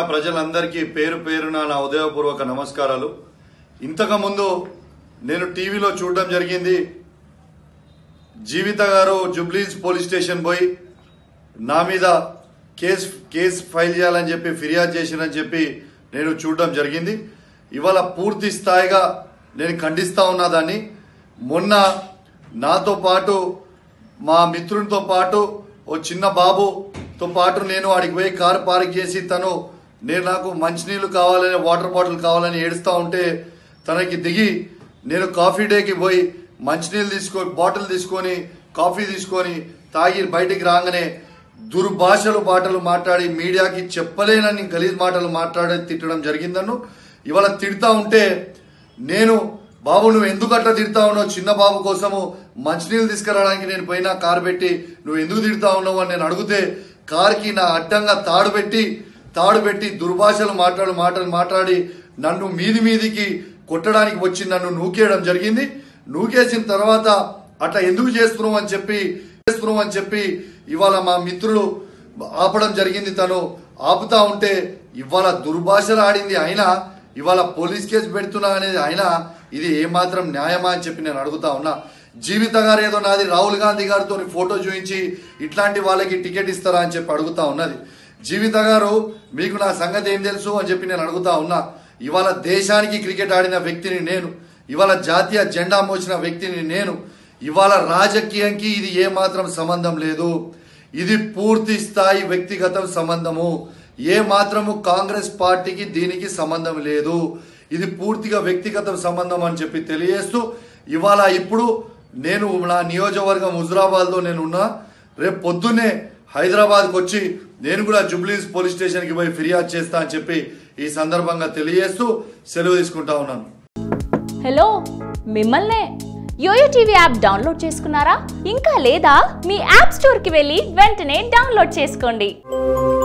ప్రజలందరికీ పేరు పేరున నా ఉదయపూర్వక నమస్కారాలు ఇంతకుముందు నేను టీవీలో చూడడం జరిగింది జీవిత గారు జుబ్లీస్ పోలీస్ స్టేషన్ పోయి నా మీద కేసు కేసు ఫైల్ చేయాలని చెప్పి ఫిర్యాదు చేసినని చెప్పి నేను చూడడం జరిగింది ఇవాళ పూర్తి స్థాయిగా నేను ఖండిస్తా ఉన్నా దాన్ని మొన్న నాతో పాటు మా మిత్రునితో పాటు ఓ చిన్న బాబుతో పాటు నేను వాడికి పోయి కారు పార్క్ చేసి తను నేను నాకు మంచినీళ్ళు కావాలని వాటర్ బాటిల్ కావాలని ఏడుస్తూ ఉంటే తనకి దిగి నేను కాఫీ డేకి పోయి మంచినీళ్ళు తీసుకొని బాటిల్ తీసుకొని కాఫీ తీసుకొని తాగి బయటికి రాగానే దుర్భాషలు మాటలు మాట్లాడి మీడియాకి చెప్పలేనని గలీజ్ మాటలు మాట్లాడి తిట్టడం జరిగిందన్ను ఇవాళ తిడతా ఉంటే నేను బాబు నువ్వు ఎందుకు అట్లా తిడతా ఉన్నావు చిన్న బాబు కోసము మంచినీళ్ళు తీసుకురావడానికి నేను పోయినా కారు పెట్టి నువ్వు ఎందుకు తిడతా ఉన్నావు అని నేను అడిగితే కారుకి నా అడ్డంగా తాడు పెట్టి తాడు పెట్టి దుర్భాషలు మాట్లాడు మాటలు మాట్లాడి నన్ను మీది మీదికి కొట్టడానికి వచ్చి నన్ను నూకేయడం జరిగింది నూకేసిన తర్వాత అట్లా ఎందుకు చేస్తున్నావు అని చెప్పి చేస్తున్నావు అని చెప్పి ఇవాళ మా మిత్రులు ఆపడం జరిగింది తను ఆపుతా ఉంటే ఇవాళ దుర్భాషలు ఆడింది అయినా ఇవాళ పోలీస్ కేసు పెడుతున్నా అనేది అయినా ఇది ఏమాత్రం న్యాయమా అని చెప్పి నేను అడుగుతా ఉన్నా జీవిత గారు ఏదో నాది రాహుల్ గాంధీ గారితో ఫోటో చూపించి ఇట్లాంటి వాళ్ళకి టికెట్ ఇస్తారా అని చెప్పి అడుగుతా ఉన్నది జీవిత గారు మీకు నా సంగతి ఏం తెలుసు అని చెప్పి నేను అడుగుతా ఉన్నా ఇవాళ దేశానికి క్రికెట్ ఆడిన వ్యక్తిని నేను ఇవాళ జాతీయ జెండా మోసిన వ్యక్తిని నేను ఇవాళ రాజకీయంకి ఇది ఏ మాత్రం సంబంధం లేదు ఇది పూర్తి స్థాయి వ్యక్తిగత సంబంధము ఏ మాత్రము కాంగ్రెస్ పార్టీకి దీనికి సంబంధం లేదు ఇది పూర్తిగా వ్యక్తిగత సంబంధం అని చెప్పి తెలియజేస్తూ ఇవాళ ఇప్పుడు నేను నా నియోజకవర్గం హుజరాబాద్లో నేను ఉన్నా రేపు పొద్దున్నే హైదరాబాద్కి వచ్చి నేను కూడా జుబ్లీస్ పోలీస్ స్టేషన్కి పోయి ఫిర్యాదు చేస్తా అని చెప్పి ఈ సందర్భంగా తెలియజేస్తూ సెలవు తీసుకుంటా ఉన్నాను హలో మిమ్మల్నే యోయో టీవీ యాప్ డౌన్లోడ్ చేసుకున్నారా ఇంకా లేదా మీ యాప్ స్టోర్కి వెళ్ళి వెంటనే డౌన్లోడ్ చేసుకోండి